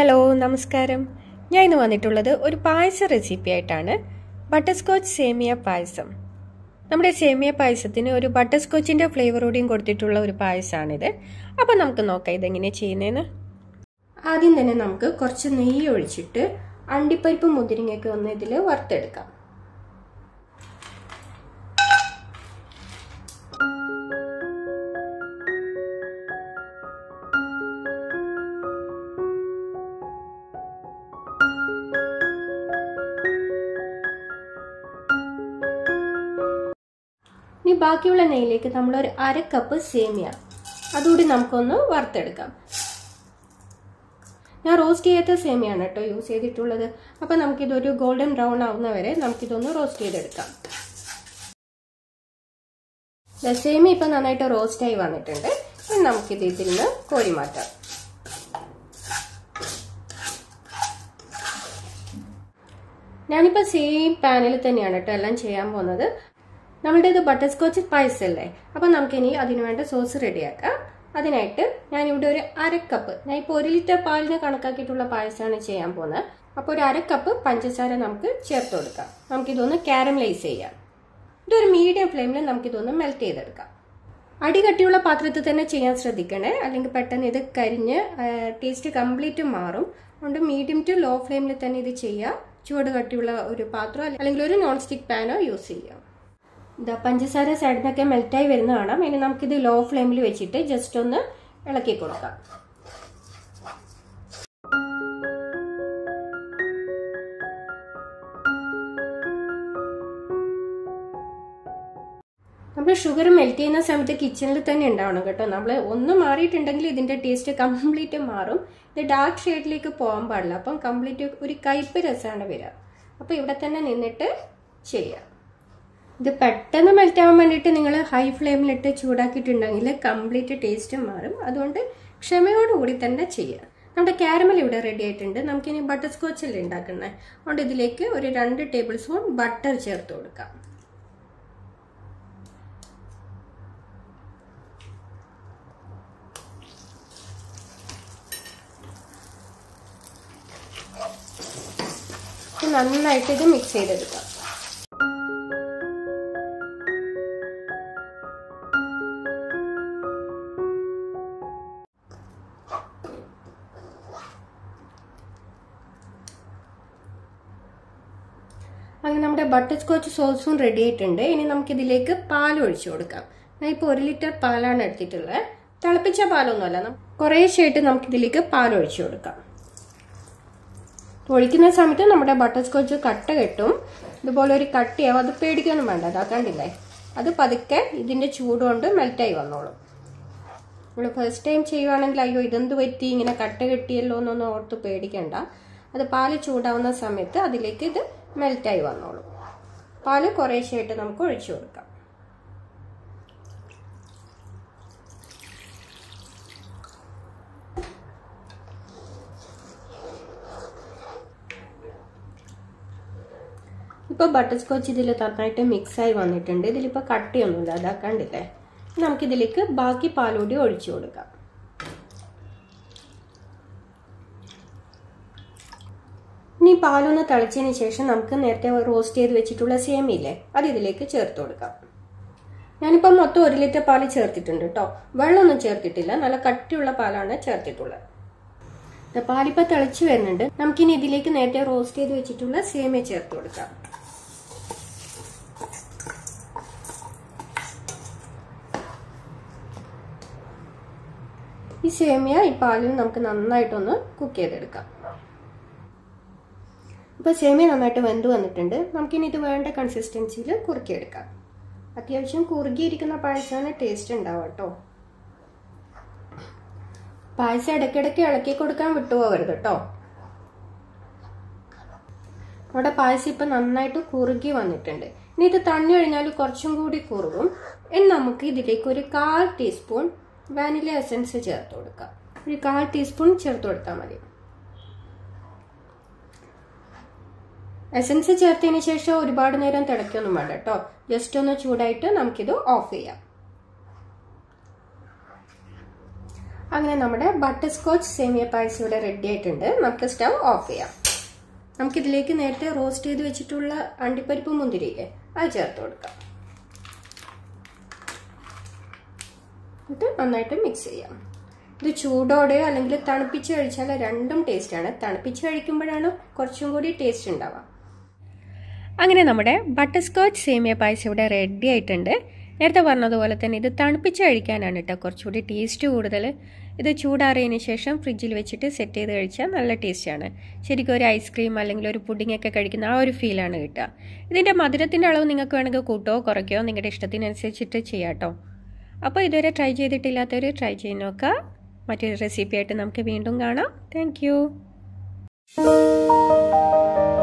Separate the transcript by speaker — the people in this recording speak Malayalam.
Speaker 1: ഹലോ നമസ്കാരം ഞാൻ ഇന്ന് വന്നിട്ടുള്ളത് ഒരു പായസ റെസിപ്പി ആയിട്ടാണ് ബട്ടർ സ്കോച്ച് സേമിയ പായസം നമ്മുടെ സേമിയ പായസത്തിന് ഒരു ബട്ടർ സ്കോച്ചിൻ്റെ ഫ്ലേവറോടെയും കൊടുത്തിട്ടുള്ള ഒരു പായസമാണിത് അപ്പോൾ നമുക്ക് നോക്കാം ഇതെങ്ങനെ ചെയ്യുന്നതെന്ന് ആദ്യം തന്നെ നമുക്ക് കുറച്ച് നെയ്യ് ഒഴിച്ചിട്ട് അണ്ടിപ്പരിപ്പ് മുതിരിങ്ങയൊക്കെ ഒന്ന് ഇതിൽ വറുത്തെടുക്കാം ഇനി ബാക്കിയുള്ള നെയ്യിലേക്ക് നമ്മളൊരു അര കപ്പ് സേമിയ അതുകൂടി നമുക്കൊന്ന് വറുത്തെടുക്കാം ഞാൻ റോസ്റ്റ് ചെയ്യാത്ത സേമിയാണ് കേട്ടോ യൂസ് ചെയ്തിട്ടുള്ളത് അപ്പോൾ നമുക്കിതൊരു ഗോൾഡൻ ബ്രൗൺ ആവുന്ന വരെ നമുക്കിതൊന്ന് റോസ്റ്റ് ചെയ്തെടുക്കാം സേമിയ ഇപ്പം നന്നായിട്ട് റോസ്റ്റായി വന്നിട്ടുണ്ട് ഇനി നമുക്കിത് ഇതിൽ നിന്ന് കോരി മാറ്റാം ഞാനിപ്പോൾ സെയിം പാനിൽ തന്നെയാണ് കേട്ടോ എല്ലാം ചെയ്യാൻ പോകുന്നത് നമ്മളുടെ ഇത് ബട്ടർ സ്കോച്ച് പായസമല്ലേ അപ്പം നമുക്കിനി അതിന് വേണ്ട സോസ് റെഡിയാക്കാം അതിനായിട്ട് ഞാനിവിടെ ഒരു അരക്കപ്പ് ഞാൻ ഇപ്പോൾ ഒരു ലിറ്റർ പാലിന് കണക്കാക്കിയിട്ടുള്ള പായസമാണ് ചെയ്യാൻ പോകുന്നത് അപ്പോൾ ഒരു അരക്കപ്പ് പഞ്ചസാര നമുക്ക് ചേർത്ത് കൊടുക്കാം നമുക്കിതൊന്ന് കാരമലൈസ് ചെയ്യാം ഇതൊരു മീഡിയം ഫ്ലെയിമിൽ നമുക്കിതൊന്ന് മെൽറ്റ് ചെയ്തെടുക്കാം അടി കട്ടിയുള്ള പാത്രത്തിൽ തന്നെ ചെയ്യാൻ ശ്രദ്ധിക്കണേ അല്ലെങ്കിൽ പെട്ടെന്ന് ഇത് കരിഞ്ഞ് ടേസ്റ്റ് കംപ്ലീറ്റ് മാറും അതുകൊണ്ട് മീഡിയം ടു ലോ ഫ്ലെയിമിൽ തന്നെ ഇത് ചെയ്യാം ചുവട് കട്ടിയുള്ള ഒരു പാത്രമോ അല്ലെങ്കിൽ ഒരു നോൺ സ്റ്റിക്ക് പാനോ യൂസ് ചെയ്യാം ഇതാ പഞ്ചസാര സൈഡിൽ നിന്നൊക്കെ മെൽറ്റായി വരുന്ന കാണാം ഇനി നമുക്കിത് ലോ ഫ്ലെയിമിൽ വെച്ചിട്ട് ജസ്റ്റ് ഒന്ന് ഇളക്കി കൊടുക്കാം നമ്മൾ ഷുഗർ മെൽറ്റ് ചെയ്യുന്ന സമയത്ത് കിച്ചണിൽ തന്നെ ഉണ്ടാവണം കേട്ടോ നമ്മൾ ഒന്ന് മാറിയിട്ടുണ്ടെങ്കിൽ ഇതിന്റെ ടേസ്റ്റ് കംപ്ലീറ്റ് മാറും ഇത് ഡാർക്ക് ഷെയ്ഡിലേക്ക് പോകാൻ പാടില്ല അപ്പം കംപ്ലീറ്റ് ഒരു കയ്പ് രസമാണ് വരിക അപ്പോൾ ഇവിടെ തന്നെ നിന്നിട്ട് ചെയ്യാം ഇത് പെട്ടെന്ന് മെൽറ്റ് ആവാൻ വേണ്ടിയിട്ട് നിങ്ങൾ ഹൈ ഫ്ലെയിമിലിട്ട് ചൂടാക്കിയിട്ടുണ്ടെങ്കിൽ കംപ്ലീറ്റ് ടേസ്റ്റ് മാറും അതുകൊണ്ട് ക്ഷമയോടുകൂടി തന്നെ ചെയ്യുക നമ്മുടെ കാരമൽ ഇവിടെ റെഡി ആയിട്ടുണ്ട് നമുക്കിനി ബട്ടർ സ്കോച്ചല്ലേ ഉണ്ടാക്കുന്നത് അതുകൊണ്ട് ഇതിലേക്ക് ഒരു രണ്ട് ടേബിൾ സ്പൂൺ ബട്ടർ ചേർത്ത് കൊടുക്കാം നന്നായിട്ട് ഇത് മിക്സ് ചെയ്തെടുക്കാം അങ്ങനെ നമ്മുടെ ബട്ടർ സ്കോച്ച് സോസും റെഡി ആയിട്ടുണ്ട് ഇനി നമുക്കിതിലേക്ക് പാൽ ഒഴിച്ചു കൊടുക്കാം ഞാൻ ഇപ്പോൾ ഒരു ലിറ്റർ പാലാണ് എടുത്തിട്ടുള്ളത് തിളപ്പിച്ച പാലൊന്നുമല്ല കുറേശ്ശായിട്ട് നമുക്കിതിലേക്ക് പാൽ ഒഴിച്ചു കൊടുക്കാം ഒഴിക്കുന്ന സമയത്ത് നമ്മുടെ ബട്ടർ സ്കോച്ച് കട്ട കെട്ടും ഇതുപോലെ ഒരു കട്ടിയാവും അത് പേടിക്കൊന്നും വേണ്ട അതാക്കാണ്ടില്ലേ അത് പതുക്കെ ഇതിന്റെ ചൂട് കൊണ്ട് മെൽറ്റായി വന്നോളും നമ്മൾ ഫസ്റ്റ് ടൈം ചെയ്യുവാണെങ്കിൽ അയ്യോ ഇതെന്ത് പറ്റി ഇങ്ങനെ കട്ട കെട്ടിയല്ലോ എന്നൊന്നും ഓർത്ത് പേടിക്കണ്ട അത് പാല് ചൂടാവുന്ന സമയത്ത് അതിലേക്ക് ഇത് മെൽറ്റായി വന്നോളും പാല് കുറേശ്ശായിട്ട് നമുക്ക് ഒഴിച്ചു കൊടുക്കാം ഇപ്പോൾ ബട്ടർ സ്കോച്ച് ഇതിൽ നന്നായിട്ട് മിക്സായി വന്നിട്ടുണ്ട് ഇതിലിപ്പോൾ കട്ടിയൊന്നുമില്ല അതാക്കാണ്ടില്ലേ നമുക്കിതിലേക്ക് ബാക്കി പാലൂടി ഒഴിച്ചു കൊടുക്കാം ഇനി പാലൊന്ന് തിളച്ചതിന് ശേഷം നമുക്ക് നേരത്തെ റോസ്റ്റ് ചെയ്ത് വെച്ചിട്ടുള്ള സേമിയില്ലേ അത് ഇതിലേക്ക് ചേർത്ത് കൊടുക്കാം ഞാനിപ്പോൾ മൊത്തം ഒരു ലിറ്റർ പാല് ചേർത്തിട്ടുണ്ട് കേട്ടോ വെള്ളമൊന്നും ചേർത്തിട്ടില്ല നല്ല കട്ടിയുള്ള പാലാണ് ചേർത്തിട്ടുള്ളത് പാലിപ്പോൾ തിളച്ച് വരുന്നുണ്ട് നമുക്കിനി ഇതിലേക്ക് നേരത്തെ റോസ്റ്റ് ചെയ്ത് വെച്ചിട്ടുള്ള സേമിയ ചേർത്ത് കൊടുക്കാം ഈ സേമിയ ഈ പാലിൽ നമുക്ക് നന്നായിട്ടൊന്ന് കുക്ക് ചെയ്തെടുക്കാം ഇപ്പോൾ സേമിയ നന്നായിട്ട് വെന്ത് വന്നിട്ടുണ്ട് നമുക്കിനി ഇത് വേണ്ട കൺസിസ്റ്റൻസിയിൽ കുറുക്കിയെടുക്കാം അത്യാവശ്യം കുറുകിയിരിക്കുന്ന പായസമാണ് ടേസ്റ്റ് ഉണ്ടാവുക കേട്ടോ പായസം ഇടയ്ക്കിടയ്ക്ക് ഇളക്കി കൊടുക്കാൻ വിട്ടുപോകരുത് കേട്ടോ അവിടെ പായസം ഇപ്പം നന്നായിട്ട് കുറുകി വന്നിട്ടുണ്ട് ഇനി ഇത് തണ്ണി കഴിഞ്ഞാൽ കുറച്ചും കൂടി കുറുകും ഇനി നമുക്ക് ഇതിലേക്ക് ഒരു കാൽ ടീസ്പൂൺ വാനില എസൻസ് ചേർത്ത് കൊടുക്കാം ഒരു കാൽ ടീസ്പൂൺ ചേർത്ത് കൊടുത്താൽ മതി എസൻസ് ചേർത്തതിന് ശേഷം ഒരുപാട് നേരം തിളയ്ക്കൊന്നും വേണ്ട കേട്ടോ ജസ്റ്റ് ഒന്ന് ചൂടായിട്ട് നമുക്കിത് ഓഫ് ചെയ്യാം അങ്ങനെ നമ്മുടെ ബട്ടർ സ്കോച്ച് സേമിയ പായസം ഇവിടെ റെഡി ആയിട്ടുണ്ട് നമുക്ക് സ്റ്റവ് ഓഫ് ചെയ്യാം നമുക്കിതിലേക്ക് നേരത്തെ റോസ്റ്റ് ചെയ്ത് വെച്ചിട്ടുള്ള അണ്ടിപ്പരിപ്പ് മുന്തിരിയില്ലേ അത് ചേർത്ത് കൊടുക്കാം എന്നിട്ട് നന്നായിട്ട് മിക്സ് ചെയ്യാം ഇത് ചൂടോടെയോ അല്ലെങ്കിൽ തണുപ്പിച്ച് കഴിച്ചാൽ രണ്ടും ടേസ്റ്റാണ് തണുപ്പിച്ച് കഴിക്കുമ്പോഴാണ് കുറച്ചും കൂടി ടേസ്റ്റ് ഉണ്ടാവുക അങ്ങനെ നമ്മുടെ ബട്ടർ സ്കോച്ച് സേമിയ പായസം ഇവിടെ റെഡി ആയിട്ടുണ്ട് നേരത്തെ പറഞ്ഞതുപോലെ തന്നെ ഇത് തണുപ്പിച്ച് കഴിക്കാനാണ് കേട്ടോ കുറച്ചുകൂടി ടേസ്റ്റ് കൂടുതൽ ഇത് ചൂടാറിയതിന് ശേഷം ഫ്രിഡ്ജിൽ വെച്ചിട്ട് സെറ്റ് ചെയ്ത് കഴിച്ചാൽ നല്ല ടേസ്റ്റാണ് ശരിക്കും ഒരു ഐസ്ക്രീം അല്ലെങ്കിൽ ഒരു പുഡിംഗ് ഒക്കെ കഴിക്കുന്ന ആ ഒരു ഫീലാണ് കിട്ടുക ഇതിൻ്റെ മധുരത്തിൻ്റെ അളവ് നിങ്ങൾക്ക് വേണമെങ്കിൽ കൂട്ടോ കുറയ്ക്കോ നിങ്ങളുടെ ഇഷ്ടത്തിനനുസരിച്ചിട്ട് ചെയ്യാം കേട്ടോ അപ്പോൾ ഇതുവരെ ട്രൈ ചെയ്തിട്ടില്ലാത്തവർ ട്രൈ ചെയ്ത് നോക്കുക മറ്റൊരു റെസിപ്പി ആയിട്ട് നമുക്ക് വീണ്ടും കാണാം താങ്ക്